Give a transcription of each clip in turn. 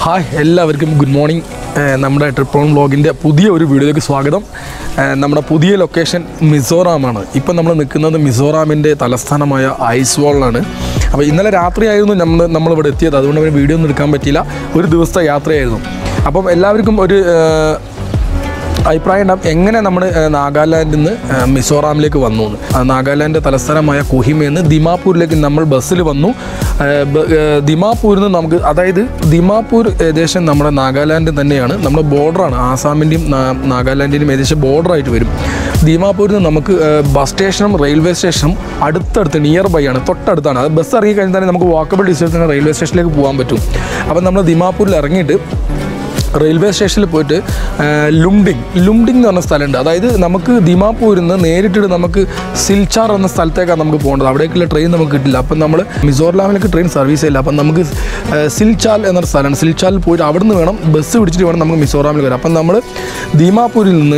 hi എല്ലാവർക്കും good morning ഏഹ് നമ്മുടെ ട്രിപ്പോൺ വ്ളോഗിൻ്റെ പുതിയ ഒരു വീഡിയോയിലേക്ക് സ്വാഗതം ഏഹ് നമ്മുടെ പുതിയ ലൊക്കേഷൻ മിസോറാമാണ് ഇപ്പം നമ്മൾ നിൽക്കുന്നത് മിസോറാമിൻ്റെ തലസ്ഥാനമായ ഐസ്വാളിലാണ് അപ്പോൾ ഇന്നലെ രാത്രിയായിരുന്നു നമ്മൾ നമ്മളിവിടെ എത്തിയത് അതുകൊണ്ട് പിന്നെ വീഡിയോ ഒന്നും എടുക്കാൻ പറ്റിയില്ല ഒരു ദിവസത്തെ യാത്രയായിരുന്നു അപ്പം എല്ലാവർക്കും ഒരു ഏഹ്, അഭിപ്രായം ഉണ്ടാവും എങ്ങനെ നമ്മൾ നാഗാലാൻഡിൽ നിന്ന് ഏഹ്, മിസോറാമിലേക്ക് വന്നു എന്ന് ആ നാഗാലാൻഡ് തലസ്ഥാനമായ കൊഹിമയിൽ നിന്ന് ദിമാപൂരിലേക്ക് നമ്മൾ ബസ്സിൽ വന്നു ഏഹ്, ബ- ഏഹ്, ദിമാപൂരിൽ നിന്ന് നമുക്ക് അതായത് ദിമാപൂർ ഏകദേശം നമ്മുടെ നാഗാലാൻഡ് തന്നെയാണ് നമ്മുടെ ബോർഡറാണ് ആസാമിൻ്റെയും നാ- നാഗാലാൻഡിൻ്റെയും ഏകദേശം ബോർഡറായിട്ട് വരും ദിമാപൂരിൽ നിന്ന് നമുക്ക് ഏഹ്, ബസ് സ്റ്റേഷനും റെയിൽവേ സ്റ്റേഷനും അടുത്തടുത്ത് നിയർ ബൈ ആണ് തൊട്ടടുത്താണ് അത് ബസ് ഇറങ്ങി കഴിഞ്ഞാൽ തന്നെ നമുക്ക് വാക്കബിൾ ഡിസ്റ്റൻസിന് റെയിൽവേ സ്റ്റേഷനിലേക്ക് പോകാൻ പറ്റും അപ്പം നമ്മൾ ദിമാപൂരിൽ ഇറങ്ങിയിട്ട് റെയിൽവേ സ്റ്റേഷനിൽ പോയിട്ട് ആ, ലുംഡിങ് ലുംഡിങ് എന്ന് പറഞ്ഞ സ്ഥലമുണ്ട് അതായത് നമുക്ക് ദിമാപൂരിൽ നിന്ന് നേരിട്ട് നമുക്ക് സിൽച്ചാർ എന്ന സ്ഥലത്തേക്കാണ് നമുക്ക് പോകേണ്ടത് അവിടേക്കുള്ള ട്രെയിൻ നമുക്ക് കിട്ടില്ല അപ്പം നമ്മൾ മിസോർലാമിലേക്ക് ട്രെയിൻ സർവീസ് ഇല്ല അപ്പം നമുക്ക് ആ, സിൽച്ചാൽ എന്നൊരു സ്ഥലമാണ് സിൽച്ചാലിൽ പോയിട്ട് അവിടെ നിന്ന് വേണം ബസ് പിടിച്ചിട്ട് വേണം നമുക്ക് മിസോറാമിൽ വരാം അപ്പം നമ്മൾ ദിമാപൂരിൽ നിന്ന്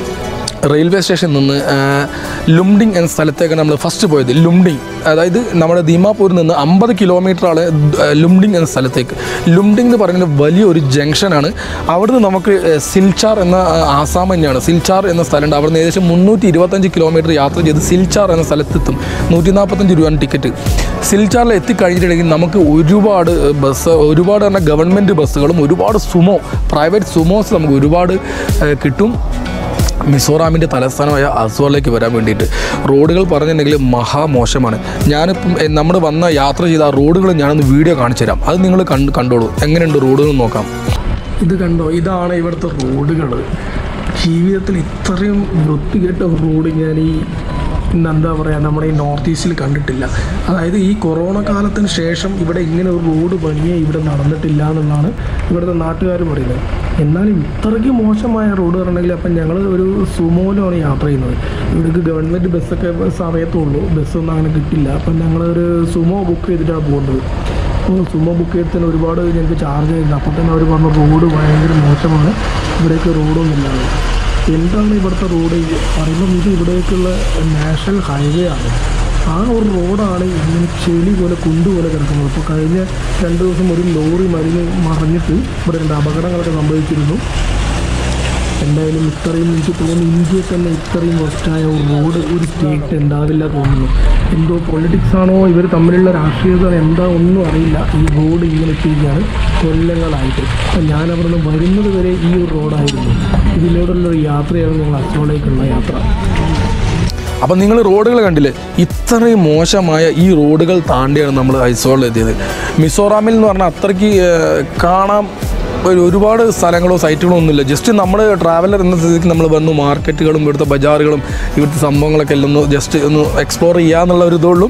റെയിൽവേ സ്റ്റേഷനിൽ നിന്ന് ആ, ലുംഡിങ് എന്ന സ്ഥലത്തേക്കാണ് നമ്മൾ ഫസ്റ്റ് പോയത് ലുംഡിങ് അതായത് നമ്മുടെ ദീമാപൂരിൽ നിന്ന് അമ്പത് കിലോമീറ്ററാണ് ലുംഡിങ് എന്ന സ്ഥലത്തേക്ക് ലുംഡിങ് എന്ന് പറയുന്നത് വലിയൊരു ജംഗ്ഷനാണ് അവിടുന്ന് നമുക്ക് ആ, സിൽച്ചാർ എന്ന ആ, ആസാം തന്നെയാണ് സിൽച്ചാർ എന്ന സ്ഥലമുണ്ട് അവിടുന്ന് ഏകദേശം മുന്നൂറ്റി ഇരുപത്തഞ്ച് കിലോമീറ്റർ യാത്ര ചെയ്ത് സിൽച്ചാർ എന്ന സ്ഥലത്തെത്തും നൂറ്റി നാൽപ്പത്തഞ്ച് രൂപയാണ് ടിക്കറ്റ് സിൽച്ചാറിൽ എത്തിക്കഴിഞ്ഞിട്ടുണ്ടെങ്കിൽ നമുക്ക് ഒരുപാട് ബസ് ഒരുപാട് തന്നെ ഗവൺമെൻറ് ബസ്സുകളും ഒരുപാട് സുമോ പ്രൈവറ്റ് സുമോസ് നമുക്ക് ഒരുപാട് ആ, കിട്ടും മിസോറാമിൻ്റെ തലസ്ഥാനമായ അസോറിലേക്ക് വരാൻ വേണ്ടിയിട്ട് റോഡുകൾ പറഞ്ഞിട്ടുണ്ടെങ്കിൽ മഹാമോശമാണ് ഞാനിപ്പം എ, നമ്മൾ വന്ന യാത്ര ചെയ്ത ആ റോഡുകൾ ഞാനൊന്ന് വീഡിയോ കാണിച്ചു തരാം അത് നിങ്ങൾ കണ്ട് കണ്ടോളൂ എങ്ങനെയുണ്ട് റോഡുകൾ നോക്കാം ഇത് കണ്ടോ ഇതാണ് ഇവിടുത്തെ റോഡുകൾ ജീവിതത്തിൽ ഇത്രയും വൃത്തികെട്ട റോഡ് ഞാൻ ഈ ഇന്ന് എന്താ പറയുക നമ്മുടെ ഈ നോർത്ത് ഈസ്റ്റിൽ കണ്ടിട്ടില്ല അതായത് ഈ കൊറോണ കാലത്തിന് ശേഷം ഇവിടെ ഇങ്ങനെ ഒരു റോഡ് പണിയേ ഇവിടെ നടന്നിട്ടില്ല എന്നുള്ളതാണ് ഇവിടുത്തെ നാട്ടുകാർ പറയുന്നത് എന്നാലും ഇത്രയ്ക്ക് മോശമായ റോഡ് പറഞ്ഞെങ്കിൽ അപ്പം ഞങ്ങൾ ഒരു സുമോയിലാണ് യാത്ര ചെയ്യുന്നത് ഇവിടേക്ക് ഗവൺമെൻറ് ബസ്സൊക്കെ സമയത്തുള്ളൂ ബസ്സൊന്നും അങ്ങനെ കിട്ടില്ല അപ്പം ഞങ്ങളൊരു സുമോ ബുക്ക് ചെയ്തിട്ടാണ് പോകുന്നത് അപ്പോൾ സുമോ ബുക്ക് ചെയ്തതിന് ഒരുപാട് ഞങ്ങൾക്ക് ചാർജ് ആയിരുന്നു അപ്പോൾ തന്നെ അവർ പറഞ്ഞ റോഡ് ഭയങ്കര മോശമാണ് ഇവിടേക്ക് റോഡൊന്നും ഇല്ലാതെ എന്താണ് ഇവിടുത്തെ റോഡ് പറയുമ്പം ഇത് ഇവിടേക്കുള്ള നാഷണൽ ഹൈവേ ആണ് ആ ഒരു റോഡാണ് ഇങ്ങനെ ചെളി പോലെ കുണ്ടുപോലെ കിടക്കുന്നത് അപ്പോൾ കഴിഞ്ഞ രണ്ട് ദിവസം ഒരു ലോറി മരിഞ്ഞ് മറിഞ്ഞിട്ട് ഇവിടെ രണ്ട് അപകടങ്ങളൊക്കെ സംഭവിച്ചിരുന്നു എന്തായാലും ഇത്രയും എനിക്ക് തോന്നുന്നു ഇന്ത്യയിൽ തന്നെ ഇത്രയും വസ്റ്റായ ഒരു റോഡ് ഒരു സ്റ്റേറ്റ് ഉണ്ടാവില്ല തോന്നുന്നു എന്തോ പൊളിറ്റിക്സ് ആണോ ഇവർ തമ്മിലുള്ള രാഷ്ട്രീയത എന്താ ഒന്നും അറിയില്ല ഈ റോഡ് ഇങ്ങനെ ചെയ്യുകയാണ് കൊല്ലങ്ങളായിട്ട് അപ്പം ഞാൻ അവിടെ നിന്ന് വരുന്നത് വരെ ഈ ഒരു റോഡായിരുന്നു ഇതിലൂടെയുള്ള ഒരു യാത്രയാണ് ഞങ്ങൾ അസോളേക്കുള്ള യാത്ര അപ്പം നിങ്ങൾ റോഡുകൾ കണ്ടില്ലേ ഇത്രയും മോശമായ ഈ റോഡുകൾ താണ്ടിയാണ് നമ്മൾ ഐസോളിൽ എത്തിയത് മിസോറാമിൽ എന്ന് പറഞ്ഞാൽ അത്രയ്ക്ക് ഏഹ്, കാണാൻ ഒരു ഒരുപാട് സ്ഥലങ്ങളോ സൈറ്റുകളോ ഒന്നുമില്ല ജസ്റ്റ് നമ്മൾ ട്രാവലർ എന്ന സ്ഥിതിക്ക് നമ്മൾ വന്നു മാർക്കറ്റുകളും ഇവിടുത്തെ ബജാറുകളും ഇവിടുത്തെ സംഭവങ്ങളൊക്കെ എല്ലാം ഒന്ന് ജസ്റ്റ് ഒന്ന് എക്സ്പ്ലോർ ചെയ്യാന്നുള്ള ഒരു ഇതുള്ളൂ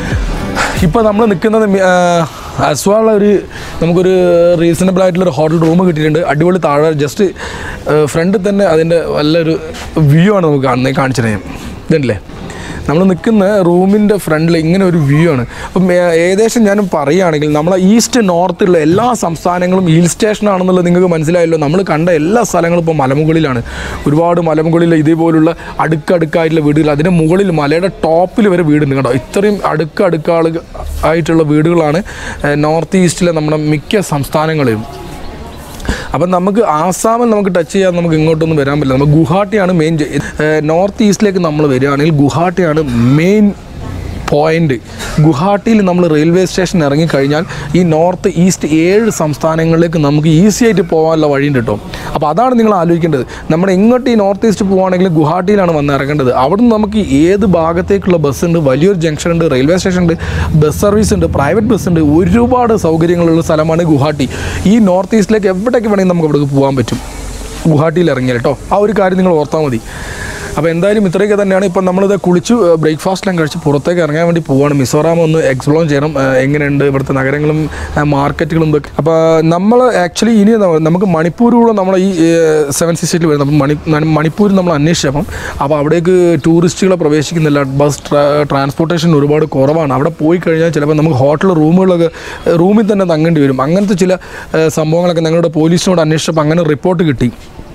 ഇപ്പോൾ നമ്മൾ നിൽക്കുന്നത് മി- ആ, അസ്വാള ഒരു നമുക്കൊരു റീസണബിൾ ആയിട്ടുള്ള ഒരു ഹോട്ടൽ റൂം കിട്ടിയിട്ടുണ്ട് അടിപൊളി താഴെ ജസ്റ്റ് ഫ്രണ്ടിൽ തന്നെ അതിൻ്റെ നല്ലൊരു വ്യൂ ആണ് നമുക്ക് കാണുന്നത് കാണിച്ചു തരാം ഇതല്ലേ നമ്മൾ നിൽക്കുന്ന റൂമിൻ്റെ ഫ്രണ്ടിൽ ഇങ്ങനെ ഒരു വ്യൂ ആണ് അപ്പം ഏ- ഏകദേശം ഞാൻ പറയുകയാണെങ്കിൽ നമ്മളെ ഈസ്റ്റ് നോർത്തുള്ള എല്ലാ സംസ്ഥാനങ്ങളും ഹിൽ സ്റ്റേഷൻ ആണെന്നുള്ളത് നിങ്ങൾക്ക് മനസ്സിലായല്ലോ നമ്മൾ കണ്ട എല്ലാ സ്ഥലങ്ങളും ഇപ്പോൾ മലമുകളിലാണ് ഒരുപാട് മലമുകളിൽ ഇതേപോലുള്ള അടുക്കടുക്കായിട്ടുള്ള വീടുകൾ അതിൻ്റെ മുകളിൽ മലയുടെ ടോപ്പിൽ വരെ വീടുണ്ട് കേട്ടോ ഇത്രയും അടുക്കടുക്കാള് ആയിട്ടുള്ള വീടുകളാണ് ഏഹ്, നോർത്ത് ഈസ്റ്റിലെ നമ്മുടെ മിക്ക സംസ്ഥാനങ്ങളിലും അപ്പം നമുക്ക് ആസാമിൽ നമുക്ക് ടച്ച് ചെയ്യാൻ നമുക്ക് ഇങ്ങോട്ടൊന്നും വരാൻ പറ്റില്ല നമുക്ക് ഗുഹാട്ടിയാണ് മെയിൻ നോർത്ത് ഈസ്റ്റിലേക്ക് നമ്മൾ വരികയാണെങ്കിൽ ഗുഹാട്ടിയാണ് മെയിൻ പോയിന്റ് ഗുഹാട്ടിയിൽ നമ്മൾ റെയിൽവേ സ്റ്റേഷൻ ഇറങ്ങിക്കഴിഞ്ഞാൽ ഈ നോർത്ത് ഈസ്റ്റ് ഏഴ് സംസ്ഥാനങ്ങളിലേക്ക് നമുക്ക് ഈസി ആയിട്ട് പോകാനുള്ള വഴിയുണ്ട് കേട്ടോ അപ്പോൾ അതാണ് നിങ്ങൾ ആലോചിക്കേണ്ടത് നമ്മുടെ ഇങ്ങോട്ട് ഈ നോർത്ത് ഈസ്റ്റ് പോവുകയാണെങ്കിൽ ഗുഹാട്ടിയിലാണ് വന്ന് ഇറങ്ങേണ്ടത് അവിടുന്ന് നമുക്ക് ഏത് ഭാഗത്തേക്കുള്ള ബസ് ഉണ്ട് വലിയൊരു ജംഗ്ഷൻ ഉണ്ട് റെയിൽവേ സ്റ്റേഷൻ ഉണ്ട് ബസ് സർവീസ് ഉണ്ട് പ്രൈവറ്റ് ബസ് ഉണ്ട് ഒരുപാട് സൗകര്യങ്ങളുള്ള സ്ഥലമാണ് ഗുഹാട്ടി ഈ നോർത്ത് ഈസ്റ്റിലേക്ക് എവിടേക്ക് വേണമെങ്കിൽ നമുക്ക് അവിടെ പോകാൻ പറ്റും ഗുഹാട്ടിയിൽ ഇറങ്ങിയാൽ കേട്ടോ ആ ഒരു കാര്യം നിങ്ങൾ ഓർത്താൽ മതി അപ്പോൾ എന്തായാലും ഇത്രയൊക്കെ തന്നെയാണ് ഇപ്പം നമ്മളിത് കുളിച്ചു ബ്രേക്ക്ഫാസ്റ്റിലും കഴിച്ച് പുറത്തേക്ക് ഇറങ്ങാൻ വേണ്ടി പോവാണ് മിസോറാം ഒന്ന് എക്സ്പ്ലോർ ചെയ്യണം ആ, എങ്ങനെയുണ്ട് ഇവിടുത്തെ നഗരങ്ങളും ആ, മാർക്കറ്റുകളും ഇതൊക്കെ അപ്പോൾ നമ്മൾ ആക്ച്വലി ഇനി ന- നമുക്ക് മണിപ്പൂരിലൂടെ നമ്മൾ ഈ സെവൻ സിക്സ്റ്റിൽ വരുന്നത് അപ്പം മണി ന- മണിപ്പൂരിൽ നമ്മൾ അന്വേഷിച്ചപ്പം അപ്പോൾ അവിടേക്ക് ടൂറിസ്റ്റുകളെ പ്രവേശിക്കുന്നില്ല ബസ് ട്രാൻസ്പോർട്ടേഷൻ ഒരുപാട് കുറവാണ് അവിടെ പോയി കഴിഞ്ഞാൽ ചിലപ്പോൾ നമുക്ക് ഹോട്ടൽ റൂമുകളൊക്കെ റൂമിൽ തന്നെ തങ്ങേണ്ടി വരും അങ്ങനത്തെ ചില ആ, സംഭവങ്ങളൊക്കെ ഞങ്ങളുടെ പോലീസിനോട് അന്വേഷിച്ചപ്പോൾ അങ്ങനെ റിപ്പോർട്ട് കിട്ടി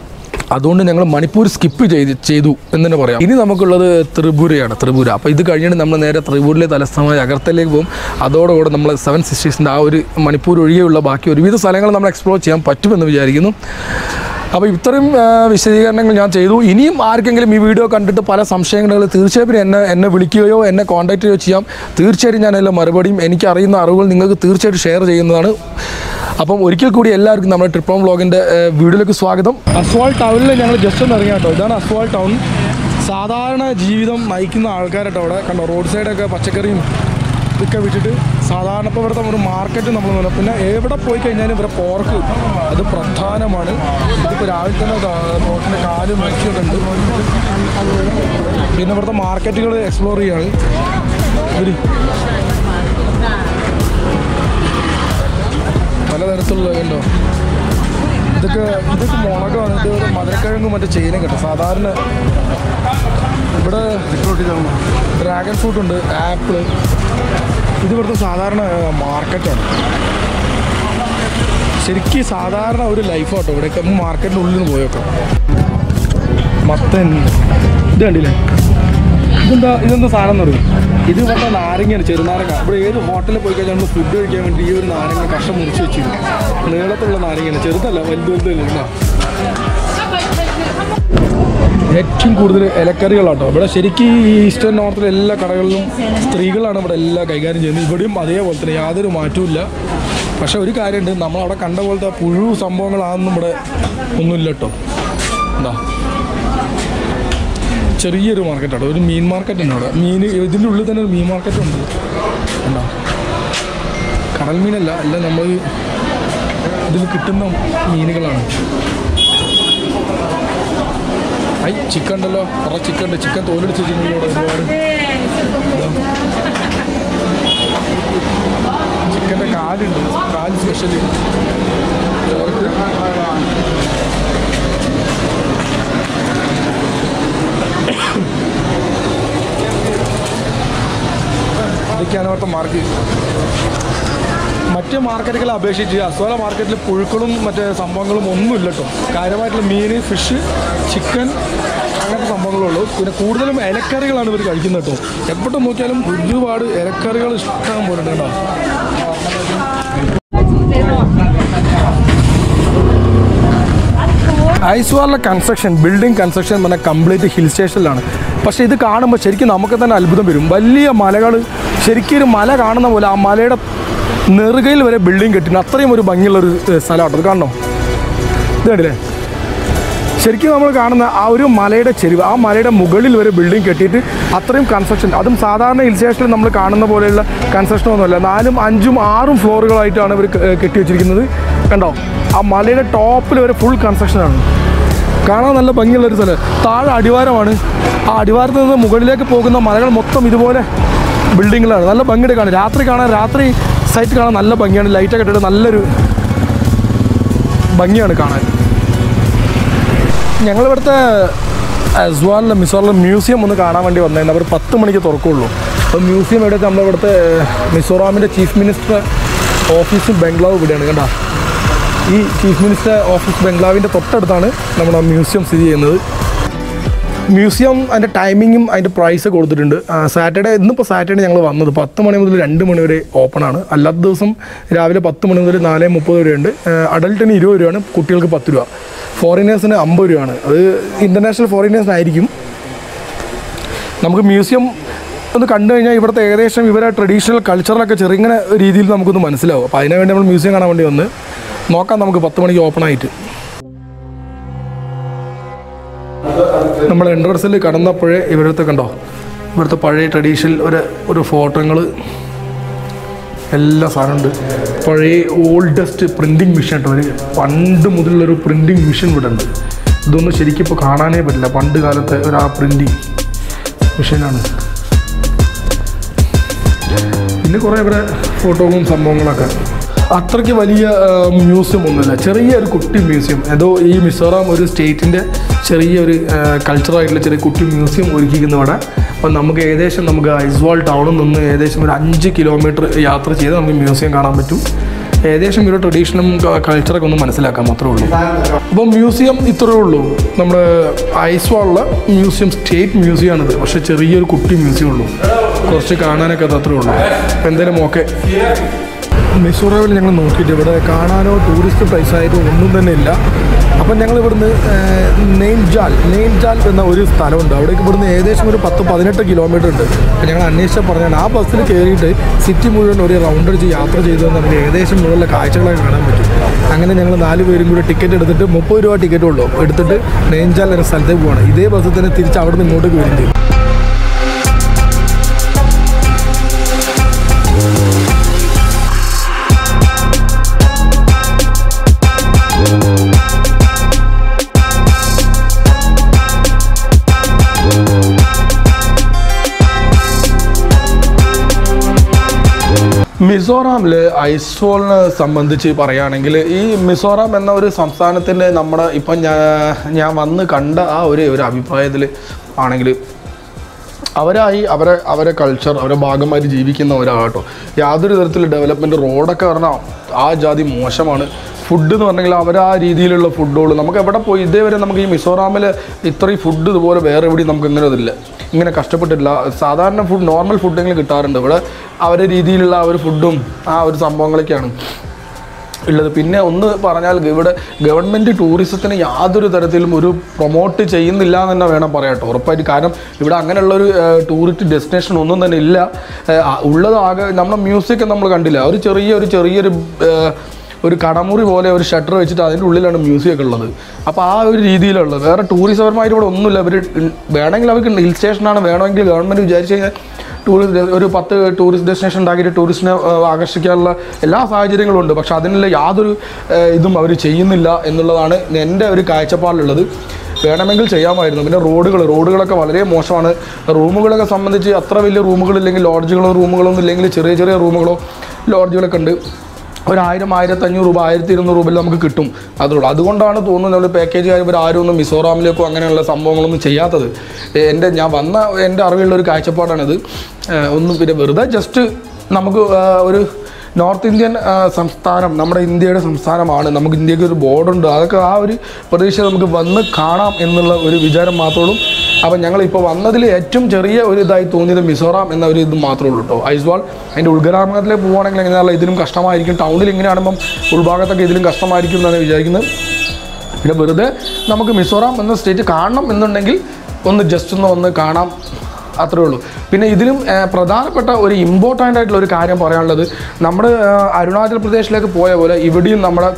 അതുകൊണ്ട് ഞങ്ങൾ മണിപ്പൂർ സ്കിപ്പ് ചെയ്ത് ചെയ്തു എന്ന് തന്നെ പറയാം ഇനി നമുക്കുള്ളത് ത്രിപുരയാണ് ത്രിപുര അപ്പോൾ ഇത് കഴിഞ്ഞിട്ട് നമ്മൾ നേരെ ത്രിപുരയിലെ തലസ്ഥാനമായ അഗർത്തലേക്ക് പോകും അതോടുകൂടെ നമ്മൾ സെവൻ സിസ്റ്റേഴ്സിൻ്റെ ആ ഒരു മണിപ്പൂർ ഒഴികെയുള്ള ബാക്കി ഒരുവിധ സ്ഥലങ്ങൾ നമ്മൾ എക്സ്പ്ലോർ ചെയ്യാൻ പറ്റുമെന്ന് വിചാരിക്കുന്നു അപ്പോൾ ഇത്രയും ആ, വിശദീകരണങ്ങൾ ഞാൻ ചെയ്തു ഇനിയും ആർക്കെങ്കിലും ഈ വീഡിയോ കണ്ടിട്ട് പല സംശയങ്ങൾ തീർച്ചയായും എന്നെ എന്നെ വിളിക്കുകയോ എന്നെ കോൺടാക്ട് ചെയ്യുകയോ ചെയ്യാം തീർച്ചയായിട്ടും ഞാൻ എല്ലാ മറുപടിയും എനിക്ക് അറിയുന്ന അറിവുകൾ നിങ്ങൾക്ക് തീർച്ചയായിട്ടും ഷെയർ ചെയ്യുന്നതാണ് അപ്പം ഒരിക്കൽ കൂടി എല്ലാവർക്കും നമ്മുടെ ട്രിപ്പോം വ്ളോഗിൻ്റെ വീഡിയോയിലേക്ക് സ്വാഗതം അസ്വാൾ ടൗണിൽ ഞങ്ങൾ ജസ്റ്റ് ഒന്ന് ഇറങ്ങിയ കേട്ടോ ഇതാണ് അസ്വാൾ ടൗൺ സാധാരണ ജീവിതം നയിക്കുന്ന ആൾക്കാരട്ടോ അവിടെ കണ്ടോ റോഡ് സൈഡൊക്കെ പച്ചക്കറിയും ഇതൊക്കെ വിട്ടിട്ട് സാധാരണ ഇപ്പോൾ ഇവിടുത്തെ ഒരു മാർക്കറ്റ് നമ്മൾ നോക്കണം പിന്നെ എവിടെ പോയി കഴിഞ്ഞാലും ഇവിടെ പോർക്ക് അത് പ്രധാനമാണ് ഇതിപ്പോൾ രാവിലെ തന്നെ ദാ- പോർക്കിൻ്റെ കാല് മരിച്ചൊക്കെ ഉണ്ട് പിന്നെ ഇവിടുത്തെ മാർക്കറ്റുകൾ എക്സ്പ്ലോർ ചെയ്യാണ് ഇവര് പലതരത്തിലുള്ള ഉണ്ടോ ഇതൊക്കെ ഇതൊക്കെ മുളകാണ് ഇത് ഒരു മധുരക്കിഴങ്ങും മറ്റേ ചെയിനും കേട്ടോ സാധാരണ ഇവിടെ ഡ്രാഗൺ ഫ്രൂട്ട് ഉണ്ട് ആപ്പിള് ഇത് ഇവിടുത്തെ സാധാരണ മാർക്കറ്റാണ് ശരിക്കും സാധാരണ ഒരു ലൈഫ് ആട്ടോ ഇവിടെയൊക്കെ മാർക്കറ്റിൻ്റെ ഉള്ളിൽ നിന്ന് പോയൊക്കെ മത്തൻ ഇത് കണ്ടില്ലേ ഇതെന്താ ഇതെന്താ സാധനം എന്ന് പറയും ഇത് ഇവിടുത്തെ നാരങ്ങയാണ് ചെറുനാരങ്ങ ഇവിടെ ഏത് ഹോട്ടലിൽ പോയി കഴിഞ്ഞാൽ നമ്മൾ ഫുഡ് കഴിക്കാൻ വേണ്ടി ഈ ഒരു നാരങ്ങ കഷ്ടം മുറിച്ച് വെച്ചിരുന്നു നീളത്തിലുള്ള നാരങ്ങയാണ് ചെറുതല്ല വലുത് വലുതല്ല ഏറ്റവും കൂടുതൽ ഇലക്കറികളാട്ടോ ഇവിടെ ശരിക്കും ഈ ഈസ്റ്റേൺ നോർത്തിലെ എല്ലാ കടകളിലും സ്ത്രീകളാണ് ഇവിടെ എല്ലാം കൈകാര്യം ചെയ്യുന്നത് ഇവിടെയും അതേപോലെ തന്നെ യാതൊരു മാറ്റവും ഇല്ല പക്ഷെ ഒരു കാര്യമുണ്ട് നമ്മൾ അവിടെ കണ്ട പോലത്തെ പുഴു സംഭവങ്ങളാണെന്നും ഇവിടെ ഒന്നുമില്ല കേട്ടോ എന്താ ചെറിയൊരു മാർക്കറ്റാണ് ഒരു മീൻ മാർക്കറ്റ് ഉണ്ട് അവിടെ മീൻ ഇതിൻ്റെ ഉള്ളിൽ തന്നെ ഒരു മീൻ മാർക്കറ്റ് ഉണ്ട് ഉണ്ടോ കടൽ മീനല്ല എല്ലാം നമ്മൾ ഇതിൽ കിട്ടുന്ന മീനുകളാണ് ഐ ചിക്കൻ ഉണ്ടല്ലോ കുറേ ചിക്കൻ ഉണ്ട് ചിക്കൻ തോലെടുത്ത് വെച്ചിട്ടുണ്ടല്ലോ ഒരുപാട് ചിക്കൻ്റെ കാലുണ്ട് കാല് സ്പെഷ്യൽ ഇതൊക്കെയാണ് അവിടുത്തെ മാർക്ക് മറ്റ് മാർക്കറ്റുകളെ അപേക്ഷിച്ച് അസ്വാല മാർക്കറ്റിൽ പുഴുക്കളും മറ്റേ സംഭവങ്ങളും ഒന്നുമില്ല കേട്ടോ കാര്യമായിട്ടുള്ള മീൻ ഫിഷ് ചിക്കൻ അങ്ങനത്തെ സംഭവങ്ങളുള്ളൂ പിന്നെ കൂടുതലും ഇലക്കറികളാണ് ഇവർ കഴിക്കുന്നത് കേട്ടോ എവിടെ നോക്കിയാലും ഒരുപാട് ഇലക്കറികൾ ഇഷ്ടം പോലെ ഉണ്ട് കേട്ടോ ഐസ്വാറിലെ കൺസ്ട്രക്ഷൻ ബിൽഡിംഗ് കൺസ്ട്രക്ഷൻ എന്ന് പറഞ്ഞാൽ കംപ്ലീറ്റ് ഹിൽ സ്റ്റേഷനിലാണ് പക്ഷേ ഇത് കാണുമ്പോൾ ശരിക്കും നമുക്ക് തന്നെ അത്ഭുതം വരും വലിയ മലകൾ ശരിക്കും ഒരു മല കാണുന്ന പോലെ ആ മലയുടെ നെറുകയിൽ വരെ ബിൽഡിംഗ് കെട്ടിന് അത്രയും ഒരു ഭംഗിയുള്ളൊരു ഏഹ്, സ്ഥലമാട്ടോ ഇത് കാണണോ ഇത് കണ്ടില്ലേ ശരിക്കും നമ്മൾ കാണുന്ന ആ ഒരു മലയുടെ ചെരിവ് ആ മലയുടെ മുകളിൽ വരെ ബിൽഡിംഗ് കെട്ടിയിട്ട് അത്രയും കൺസ്ട്രക്ഷൻ അതും സാധാരണ ഹിൽ സ്റ്റേഷനിൽ നമ്മൾ കാണുന്ന പോലെയുള്ള കൺസ്ട്രക്ഷൻ ഒന്നുമല്ല നാലും അഞ്ചും ആറും ഫ്ലോറുകളായിട്ടാണ് ഇവർ കെട്ടി വെച്ചിരിക്കുന്നത് കണ്ടോ ആ മലയുടെ ടോപ്പിൽ വരെ ഫുൾ കൺസ്ട്രക്ഷനാണ് കാണാൻ നല്ല ഭംഗിയുള്ള ഒരു സ്ഥലം താഴെ അടിവാരമാണ് ആ അടിവാരത്തിൽ നിന്ന് മുകളിലേക്ക് പോകുന്ന മലകൾ മൊത്തം ഇതുപോലെ ബിൽഡിങ്ങുകളാണ് നല്ല ഭംഗിയുടെ കാണാൻ രാത്രി കാണാൻ രാത്രി സൈറ്റ് കാണാൻ നല്ല ഭംഗിയാണ് ലൈറ്റൊക്കെ ഇട്ടിട്ട് നല്ലൊരു ഭംഗിയാണ് കാണാൻ ഞങ്ങളിവിടുത്തെ അസ്വാലിലെ മിസോറിലെ മ്യൂസിയം ഒന്ന് കാണാൻ വേണ്ടി വന്നതായിരുന്നു അവർ പത്ത് മണിക്ക് തുറക്കുള്ളൂ അപ്പോൾ മ്യൂസിയം ഇവിടെ നമ്മളിവിടുത്തെ മിസോറാമിൻ്റെ ചീഫ് മിനിസ്റ്റർ ഓഫീസും ബംഗ്ലാവും ഇവിടെയാണ് കണ്ടോ ഈ ചീഫ് മിനിസ്റ്റർ ഓഫീസ് ബംഗ്ലാവിൻ്റെ തൊട്ടടുത്താണ് നമ്മുടെ മ്യൂസിയം സ്ഥിതി ചെയ്യുന്നത് മ്യൂസിയം അതിൻ്റെ ടൈമിങ്ങും അതിൻ്റെ പ്രൈസ് കൊടുത്തിട്ടുണ്ട് സാറ്റർഡേ ഇന്നിപ്പോൾ സാറ്റർഡേ ഞങ്ങൾ വന്നത് പത്ത് മണി മുതൽ രണ്ട് മണി വരെ ഓപ്പണാണ് അല്ലാത്ത ദിവസം രാവിലെ പത്ത് മണി മുതൽ നാല് മുപ്പത് വരെയുണ്ട് അഡൽട്ടിന് ഇരുപത് രൂപയാണ് കുട്ടികൾക്ക് പത്ത് രൂപ ഫോറിനേഴ്സിന് അമ്പത് രൂപയാണ് അത് ഇൻ്റർനാഷണൽ ഫോറിനേഴ്സിനായിരിക്കും നമുക്ക് മ്യൂസിയം ഒന്ന് കണ്ടു കഴിഞ്ഞാൽ ഇവിടുത്തെ ഏകദേശം ഇവരെ ട്രഡീഷണൽ കൾച്ചറിലൊക്കെ ചെറുങ്ങനെ രീതിയിൽ നമുക്കൊന്ന് മനസ്സിലാവും അപ്പോൾ അതിനു വേണ്ടി നമ്മൾ മ്യൂസിയം കാണാൻ വേണ്ടി വന്ന് നോക്കാം നമുക്ക് പത്ത് മണിക്ക് ഓപ്പൺ ആയിട്ട് നമ്മൾ എൻട്രൻസിൽ കടന്നപ്പോഴേ ഇവിടുത്തെ കണ്ടോ ഇവിടുത്തെ പഴയ ട്രഡീഷണൽ ഒരു ഒരു ഫോട്ടോകൾ എല്ലാ സാധനമുണ്ട് പഴയ ഓൾഡസ്റ്റ് പ്രിൻറ്റിങ് മെഷീൻ കേട്ടോ ഒരു പണ്ട് മുതലുള്ളൊരു പ്രിൻറ്റിങ് മെഷീൻ ഇവിടെ ഉണ്ട് ഇതൊന്നും ശരിക്കും ഇപ്പോൾ കാണാനേ പറ്റില്ല പണ്ട് കാലത്തെ ഒരു ആ പ്രിൻറ്റിങ് മെഷീനാണ് പിന്നെ കുറേ ഇവിടെ ഫോട്ടോകളും സംഭവങ്ങളൊക്കെ അത്രയ്ക്ക് വലിയ മ്യൂസിയം ഒന്നുമില്ല ചെറിയൊരു കുട്ടി മ്യൂസിയം ഏതോ ഈ മിസോറാം ഒരു സ്റ്റേറ്റിൻ്റെ ചെറിയൊരു കൾച്ചറായിട്ടുള്ള ചെറിയ കുട്ടി മ്യൂസിയം ഒരുക്കിയിരിക്കുന്നു ഇവിടെ അപ്പം നമുക്ക് ഏകദേശം നമുക്ക് ഐസ്വാൾ ടൗണിൽ നിന്ന് ഏകദേശം ഒരു അഞ്ച് കിലോമീറ്റർ യാത്ര ചെയ്ത് നമുക്ക് മ്യൂസിയം കാണാൻ പറ്റും ഏകദേശം ഒരു ട്രഡീഷനും കൾച്ചറൊക്കെ ഒന്ന് മനസ്സിലാക്കാം മാത്രമേ ഉള്ളൂ അപ്പോൾ മ്യൂസിയം ഇത്രയേ ഉള്ളൂ നമ്മുടെ ഐസ്വാളിലെ മ്യൂസിയം സ്റ്റേറ്റ് മ്യൂസിയം ആണിത് പക്ഷേ ചെറിയൊരു കുട്ടി മ്യൂസിയം ഉള്ളൂ കുറച്ച് കാണാനൊക്കെ അത് അത്രേ ഉള്ളൂ അപ്പോൾ എന്തായാലും ഓക്കെ മിസോറാമിൽ ഞങ്ങൾ നോക്കിയിട്ട് ഇവിടെ കാണാനോ ടൂറിസ്റ്റ് പ്ലേസ് ആയിട്ട് ഒന്നും തന്നെ ഇല്ല അപ്പം ഞങ്ങൾ ഇവിടുന്ന് നെയിൻജാൽ നെയിൻജാൽ എന്ന ഒരു സ്ഥലമുണ്ട് അവിടേക്ക് ഇവിടുന്ന് ഏകദേശം ഒരു പത്ത് പതിനെട്ട് കിലോമീറ്റർ ഉണ്ട് അപ്പം ഞങ്ങൾ അന്വേഷിച്ച പറഞ്ഞാണ് ആ ബസ്സിൽ കയറിയിട്ട് സിറ്റി മുഴുവൻ ഒരു റൗണ്ട് അടിച്ച് യാത്ര ചെയ്തു നമുക്ക് ഏകദേശം മുഴുവൻ കാഴ്ചകളൊക്കെ കാണാൻ പറ്റും അങ്ങനെ ഞങ്ങൾ നാല് പേരും കൂടി ടിക്കറ്റ് എടുത്തിട്ട് മുപ്പത് രൂപ ടിക്കറ്റ് ഉള്ളൂ എടുത്തിട്ട് നെയിൻജാൽ എന്ന സ്ഥലത്തേക്ക് പോവാണ് ഇതേ ബസ്സിൽ തന്നെ തിരിച്ച് അവിടെ നിന്ന് ഇങ്ങോട്ടേക്ക് വരും ചെയ്യും മിസോറാമിൽ ഐസ്വാളിനെ സംബന്ധിച്ച് പറയുകയാണെങ്കിൽ ഈ മിസോറാം എന്ന ഒരു സംസ്ഥാനത്തിൻ്റെ നമ്മുടെ ഇപ്പം ഞാൻ ഞാൻ വന്ന് കണ്ട ആ ഒരു ഒരു അഭിപ്രായത്തിൽ ആണെങ്കിൽ അവരായി അവരെ അവരെ കൾച്ചർ അവരെ ഭാഗമായിട്ട് ജീവിക്കുന്ന ഒരാട്ടോ യാതൊരു തരത്തിൽ ഡെവലപ്മെൻറ്റ് റോഡൊക്കെ പറഞ്ഞാൽ ആ ജാതി മോശമാണ് ഫുഡ് എന്ന് പറഞ്ഞെങ്കിൽ അവർ ആ രീതിയിലുള്ള ഫുഡുകൾ നമുക്ക് എവിടെ പോയി ഇതേവരെ നമുക്ക് ഈ മിസോറാമിൽ ഇത്രയും ഫുഡ് ഇതുപോലെ വേറെ എവിടെയും നമുക്ക് ഇങ്ങനെ ഇതില്ല ഇങ്ങനെ കഷ്ടപ്പെട്ടിട്ടില്ല സാധാരണ ഫുഡ് നോർമൽ ഫുഡെങ്കിലും കിട്ടാറുണ്ട് ഇവിടെ അവരുടെ രീതിയിലുള്ള ആ ഒരു ഫുഡും ആ ഒരു സംഭവങ്ങളൊക്കെയാണ് ഉള്ളത് പിന്നെ ഒന്ന് പറഞ്ഞാൽ ഇവിടെ ഗവൺമെൻറ് ടൂറിസത്തിന് യാതൊരു തരത്തിലും ഒരു പ്രൊമോട്ട് ചെയ്യുന്നില്ല എന്ന് തന്നെ വേണം പറയാട്ടോ ഉറപ്പായിട്ട് കാരണം ഇവിടെ അങ്ങനെയുള്ളൊരു ടൂറിസ്റ്റ് ഡെസ്റ്റിനേഷൻ ഒന്നും തന്നെ ഇല്ല ഏഹ്, ആ, ഉള്ളത് ആകെ നമ്മുടെ മ്യൂസിക് നമ്മൾ കണ്ടില്ല ഒരു ചെറിയ ഒരു ചെറിയൊരു ഏഹ്, ഒരു കടമുറി പോലെ ഒരു ഷട്ടർ വെച്ചിട്ട് അതിൻ്റെ ഉള്ളിലാണ് മ്യൂസിയം ഒക്കെ ഉള്ളത് അപ്പോൾ ആ ഒരു രീതിയിലുള്ളത് വേറെ ടൂറിസപരമായിട്ട് ഇവിടെ ഒന്നുമില്ല ഇവർ വേണമെങ്കിൽ അവർക്ക് ഹിൽ സ്റ്റേഷനാണ് വേണമെങ്കിൽ ഗവൺമെൻറ് വിചാരിച്ചു കഴിഞ്ഞാൽ ടൂറിസ്റ്റ് ഒരു പത്ത് ടൂറിസ്റ്റ് ഡെസ്റ്റിനേഷൻ ഉണ്ടാക്കിയിട്ട് ടൂറിസ്റ്റിനെ ഏഹ്, ആകർഷിക്കാനുള്ള എല്ലാ സാഹചര്യങ്ങളും ഉണ്ട് പക്ഷെ അതിനുള്ള യാതൊരു ഏഹ്, ഇതും അവർ ചെയ്യുന്നില്ല എന്നുള്ളതാണ് എൻ്റെ ഒരു കാഴ്ചപ്പാടിലുള്ളത് വേണമെങ്കിൽ ചെയ്യാമായിരുന്നു പിന്നെ റോഡുകൾ റോഡുകളൊക്കെ വളരെ മോശമാണ് റൂമുകളൊക്കെ സംബന്ധിച്ച് അത്ര വലിയ റൂമുകളില്ലെങ്കിൽ ലോഡ്ജുകളോ റൂമുകളൊന്നും ഇല്ലെങ്കിൽ ചെറിയ ചെറിയ റൂമുകളോ ലോഡ്ജുകളൊക്കെ ഉണ്ട് ഒരു ആയിരം ആയിരത്തഞ്ഞൂറ് രൂപ ആയിരത്തി ഇരുന്നൂറ് രൂപയിൽ നമുക്ക് കിട്ടും അതുള്ളൂ അതുകൊണ്ടാണ് തോന്നുന്നത് നമ്മൾ പാക്കേജുകാർ ഇവർ ആരും ഒന്നും മിസോറാമിലേക്കോ അങ്ങനെയുള്ള സംഭവങ്ങളൊന്നും ചെയ്യാത്തത് ഏ, എൻ്റെ ഞാൻ വന്ന എൻ്റെ അറിവുള്ള ഒരു കാഴ്ചപ്പാടാണിത് ഏ, ഒന്നും പിന്നെ വെറുതെ ജസ്റ്റ് നമുക്ക് ആ, ഒരു നോർത്ത് ഇന്ത്യൻ ആ, സംസ്ഥാനം നമ്മുടെ ഇന്ത്യയുടെ സംസ്ഥാനമാണ് നമുക്ക് ഇന്ത്യക്ക് ഒരു ബോർഡുണ്ട് അതൊക്കെ ആ ഒരു പ്രതീക്ഷ നമുക്ക് വന്ന് കാണാം എന്നുള്ള ഒരു വിചാരം മാത്രമേ ഉള്ളൂ അപ്പം ഞങ്ങൾ ഇപ്പോൾ വന്നതിൽ ഏറ്റവും ചെറിയ ഒരു ഇതായി തോന്നിയത് മിസോറാം എന്ന ഒരു ഇത് മാത്രമേ ഉള്ളൂ കേട്ടോ ഐസ്വാൾ അതിൻ്റെ ഉൾഗ്രാമത്തിലേക്ക് പോവുകയാണെങ്കിൽ എങ്ങനെയുള്ള ഇതിലും കഷ്ടമായിരിക്കും ടൗണിൽ ഇങ്ങനെയാണെമ്പം ഉൾഭാഗത്തൊക്കെ ഇതിലും കഷ്ടമായിരിക്കും എന്നാണ് വിചാരിക്കുന്നത് പിന്നെ വെറുതെ നമുക്ക് മിസോറാം എന്ന സ്റ്റേറ്റ് കാണണം എന്നുണ്ടെങ്കിൽ ഒന്ന് ജസ്റ്റ് ഒന്ന് വന്ന് കാണാം അത്രേ ഉള്ളൂ പിന്നെ ഇതിലും ആ, പ്രധാനപ്പെട്ട ഒരു ഇമ്പോർട്ടൻ്റ് ആയിട്ടുള്ള ഒരു കാര്യം പറയാനുള്ളത് നമ്മുടെ ആ, അരുണാചൽ പ്രദേശിലേക്ക് പോയ പോലെ ഇവിടെയും നമ്മുടെ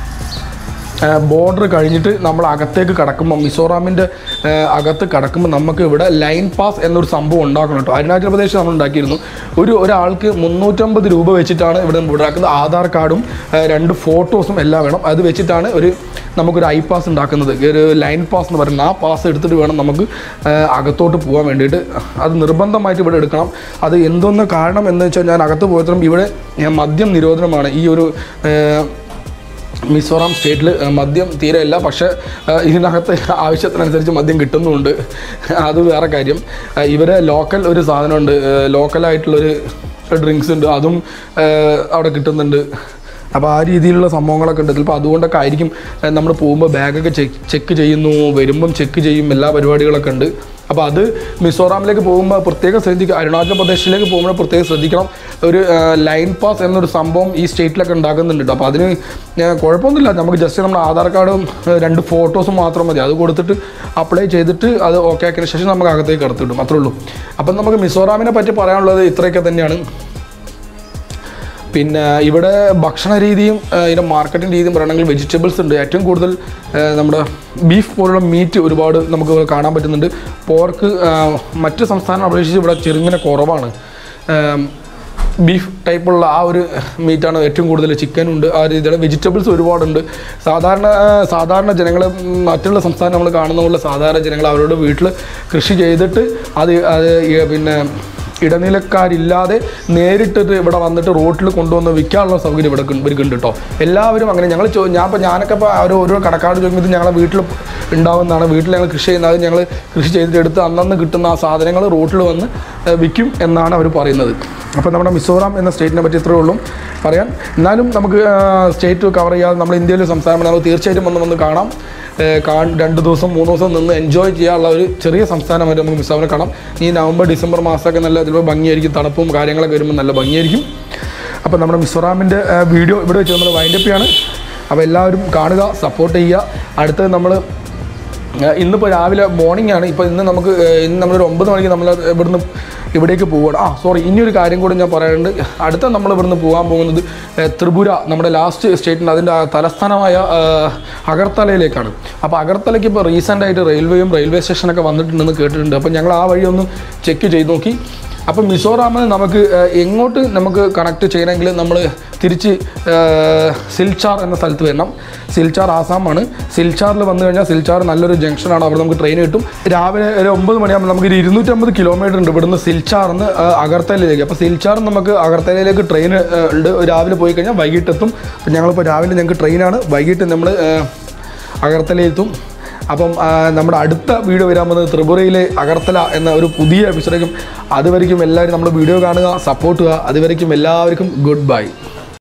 ബോർഡർ കഴിഞ്ഞിട്ട് നമ്മൾ അകത്തേക്ക് കടക്കുമ്പോൾ മിസോറാമിൻ്റെ അകത്ത് കടക്കുമ്പോൾ നമുക്ക് ഇവിടെ ലൈൻ പാസ് എന്നൊരു സംഭവം ഉണ്ടാക്കണം കേട്ടോ അരുണാചൽ പ്രദേശ് നമ്മൾ ഉണ്ടാക്കിയിരുന്നു ഒരു ഒരാൾക്ക് മുന്നൂറ്റമ്പത് രൂപ വെച്ചിട്ടാണ് ഇവിടെ ഉണ്ടാക്കുന്നത് ആധാർ കാർഡും ആ, രണ്ട് ഫോട്ടോസും എല്ലാം വേണം അത് വെച്ചിട്ടാണ് ഒരു നമുക്കൊരു ഐ പാസ് ഉണ്ടാക്കുന്നത് ഒരു ലൈൻ പാസ് എന്ന് പറയുന്നത് ആ പാസ് എടുത്തിട്ട് വേണം നമുക്ക് ആ, അകത്തോട്ട് പോകാൻ വേണ്ടിയിട്ട് അത് നിർബന്ധമായിട്ട് ഇവിടെ എടുക്കണം അത് എന്തൊന്ന് കാരണം എന്ന് വെച്ചാൽ ഞാൻ അകത്ത് പോയപ്പോഴും ഇവിടെ ഞാൻ മദ്യം നിരോധനമാണ് ഈ ഒരു ആ, മിസോറാം സ്റ്റേറ്റിൽ മദ്യം തീരെ ഇല്ല പക്ഷേ ആ, ഇതിനകത്ത് ആവശ്യത്തിനനുസരിച്ച് മദ്യം കിട്ടുന്നുമുണ്ട് അത് വേറെ കാര്യം ആ, ഇവരെ ലോക്കൽ ഒരു സാധനമുണ്ട് ലോക്കലായിട്ടുള്ളൊരു ഡ്രിങ്ക്സ് ഉണ്ട് അതും ആ, അവിടെ കിട്ടുന്നുണ്ട് അപ്പോൾ ആ രീതിയിലുള്ള സംഭവങ്ങളൊക്കെ ഉണ്ട് ചിലപ്പോൾ അതുകൊണ്ടൊക്കെ ആയിരിക്കും നമ്മൾ പോകുമ്പോൾ ബാഗൊക്കെ ചെക്ക് ചെക്ക് ചെയ്യുന്നു വരുമ്പം ചെക്ക് ചെയ്യും എല്ലാ പരിപാടികളൊക്കെ ഉണ്ട് അപ്പോൾ അത് മിസോറാമിലേക്ക് പോകുമ്പോൾ പ്രത്യേകം ശ്രദ്ധിക്കുക അരുണാചൽ പ്രദേശിലേക്ക് പോകുമ്പോൾ പ്രത്യേകം ശ്രദ്ധിക്കണം ഒരു ലൈൻ പാസ് എന്നൊരു സംഭവം ഈ സ്റ്റേറ്റിലൊക്കെ ഉണ്ടാക്കുന്നുണ്ട് കേട്ടോ അപ്പോൾ അതിന് ആ, കുഴപ്പമൊന്നുമില്ല നമുക്ക് ജസ്റ്റ് നമ്മുടെ ആധാർ കാർഡും ആ, രണ്ട് ഫോട്ടോസും മാത്രം മതി അത് കൊടുത്തിട്ട് അപ്ലൈ ചെയ്തിട്ട് അത് ഓക്കെ ആക്കിയതിന് ശേഷം നമുക്ക് അകത്തേക്ക് കടത്തി വിടും അത്രേ ഉള്ളൂ അപ്പം നമുക്ക് മിസോറാമിനെ പറ്റി പറയാനുള്ളത് ഇത്രയൊക്കെ തന്നെയാണ് പിന്നെ ഇവിടെ ഭക്ഷണ രീതിയും ആ, ഇതിൻ്റെ മാർക്കറ്റിംഗ് രീതിയും പറയുകയാണെങ്കിൽ വെജിറ്റബിൾസ് ഉണ്ട് ഏറ്റവും കൂടുതൽ ആ, നമ്മുടെ ബീഫ് പോലുള്ള മീറ്റ് ഒരുപാട് നമുക്ക് കാണാൻ പറ്റുന്നുണ്ട് പോർക്ക് മറ്റ് സംസ്ഥാനം അപേക്ഷിച്ച് ഇവിടെ ചെറുങ്ങനെ കുറവാണ് ബീഫ് ടൈപ്പുള്ള ആ ഒരു മീറ്റാണ് ഏറ്റവും കൂടുതൽ ചിക്കനുണ്ട് ആ രീതിയിൽ വെജിറ്റബിൾസ് ഒരുപാടുണ്ട് സാധാരണ ആ, സാധാരണ ജനങ്ങൾ മറ്റുള്ള സംസ്ഥാനം നമ്മൾ കാണുന്ന പോലെ സാധാരണ ജനങ്ങൾ അവരുടെ വീട്ടിൽ കൃഷി ചെയ്തിട്ട് അത് അത് ഈ പിന്നെ ഇടനിലക്കാരില്ലാതെ നേരിട്ടിട്ട് ഇവിടെ വന്നിട്ട് റോട്ടിൽ കൊണ്ടുവന്ന് വിൽക്കാനുള്ള സൗകര്യം ഇവിടെ ഇവർക്കുണ്ട് കേട്ടോ എല്ലാവരും അങ്ങനെ ഞങ്ങൾ ചോ ഞാൻ ഇപ്പോൾ ഞാനൊക്കെ ഇപ്പോൾ ഓരോ ഓരോ കടക്കാട് ചോദിക്കുമ്പോൾ ഇത് ഞങ്ങളെ വീട്ടിൽ ഉണ്ടാവുന്നതാണ് വീട്ടിൽ ഞങ്ങൾ കൃഷി ചെയ്യുന്നത് അത് ഞങ്ങൾ കൃഷി ചെയ്തിട്ട് എടുത്ത് അന്നന്ന് കിട്ടുന്ന ആ സാധനങ്ങൾ റോട്ടിൽ വന്ന് ഏഹ്, വിൽക്കും എന്നാണ് അവർ പറയുന്നത് അപ്പോൾ നമ്മുടെ മിസോറാം എന്ന സ്റ്റേറ്റിനെ പറ്റി ഇത്രയേ ഉള്ളൂ പറയാൻ എന്നാലും നമുക്ക് സ്റ്റേറ്റ് കവർ ചെയ്യാതെ നമ്മൾ ഇന്ത്യയിൽ സംസ്ഥാനം നമ്മൾ തീർച്ചയായിട്ടും വന്ന് വന്ന് കാണാം ഏഹ് കാ രണ്ട് ദിവസം മൂന്ന് ദിവസം നിന്ന് എൻജോയ് ചെയ്യാനുള്ള ഒരു ചെറിയ സംസ്ഥാനമായിട്ട് നമുക്ക് മിസോറിനെ കാണാം ഈ നവംബർ ഡിസംബർ മാസമൊക്കെ നല്ല ചിലപ്പോൾ ഭംഗിയായിരിക്കും തണുപ്പും കാര്യങ്ങളൊക്കെ വരുമ്പോൾ നല്ല ഭംഗിയായിരിക്കും അപ്പോൾ നമ്മുടെ മിസോറാമിൻ്റെ വീഡിയോ ഇവിടെ വെച്ച് നമ്മൾ വൈൻഡപ്പ് ചെയ്യാണ് അപ്പോൾ എല്ലാവരും കാണുക സപ്പോർട്ട് ചെയ്യുക അടുത്തത് നമ്മൾ ഏഹ് ഇന്നിപ്പോൾ രാവിലെ മോർണിംഗ് ആണ് ഇപ്പോൾ ഇന്ന് നമുക്ക് ഏഹ് ഇന്ന് നമ്മളൊരു ഒമ്പത് മണിക്ക് നമ്മൾ ഇവിടുന്ന് ഇവിടേക്ക് പോവുകയാണ് ആ സോറി ഇനിയൊരു കാര്യം കൂടി ഞാൻ പറയാനുണ്ട് അടുത്ത നമ്മൾ ഇവിടുന്ന് പോകാൻ പോകുന്നത് ഏഹ് ത്രിപുര നമ്മുടെ ലാസ്റ്റ് സ്റ്റേറ്റിൻ്റെ അതിൻ്റെ ആ തലസ്ഥാനമായ ഏഹ് അഗർത്തലയിലേക്കാണ് അപ്പോൾ അഗർത്തലയ്ക്ക് ഇപ്പോൾ റീസെൻ്റ് ആയിട്ട് റെയിൽവേയും റെയിൽവേ സ്റ്റേഷനൊക്കെ വന്നിട്ടുണ്ടെന്ന് കേട്ടിട്ടുണ്ട് അപ്പോൾ ഞങ്ങൾ ആ വഴി ഒന്ന് ചെക്ക് ചെയ്ത് നോക്കി അപ്പം മിസോറാമിൽ നമുക്ക് ഏഹ്, എങ്ങോട്ട് നമുക്ക് കണക്ട് ചെയ്യണമെങ്കിൽ നമ്മൾ തിരിച്ച് ഏഹ്, സിൽച്ചാർ എന്ന സ്ഥലത്ത് വരണം സിൽച്ചാർ ആസാമാണ് സിൽച്ചാറിൽ വന്നു കഴിഞ്ഞാൽ സിൽച്ചാർ നല്ലൊരു ജംഗ്ഷനാണ് അവിടെ നമുക്ക് ട്രെയിൻ കിട്ടും രാവിലെ ഒരു ഒമ്പത് മണിയാകുമ്പോൾ നമുക്ക് ഒരു ഇരുന്നൂറ്റമ്പത് കിലോമീറ്റർ ഉണ്ട് ഇവിടുന്ന് സിൽച്ചാറിന്ന് ഏഹ്, അഗർത്തലയിലേക്ക് അപ്പോൾ സിൽച്ചാർ നമുക്ക് അഗർത്തലയിലേക്ക് ട്രെയിൻ ഏഹ്, ഉണ്ട് രാവിലെ പോയി കഴിഞ്ഞാൽ വൈകിട്ട് എത്തും അപ്പം ഞങ്ങളിപ്പോൾ രാവിലെ ഞങ്ങൾക്ക് ട്രെയിനാണ് വൈകിട്ട് നമ്മൾ അഗർത്തലയിലെത്തും അപ്പം ആ, നമ്മുടെ അടുത്ത വീഡിയോ വരാൻ പോകുന്നത് ത്രിപുരയിലെ അഗർത്തല എന്ന ഒരു പുതിയ എപ്പിസോഡേക്കും അതുവരയ്ക്കും എല്ലാവരും നമ്മുടെ വീഡിയോ കാണുക സപ്പോർട്ട് ചെയ്യുക അതുവരയ്ക്കും എല്ലാവർക്കും ഗുഡ് ബൈ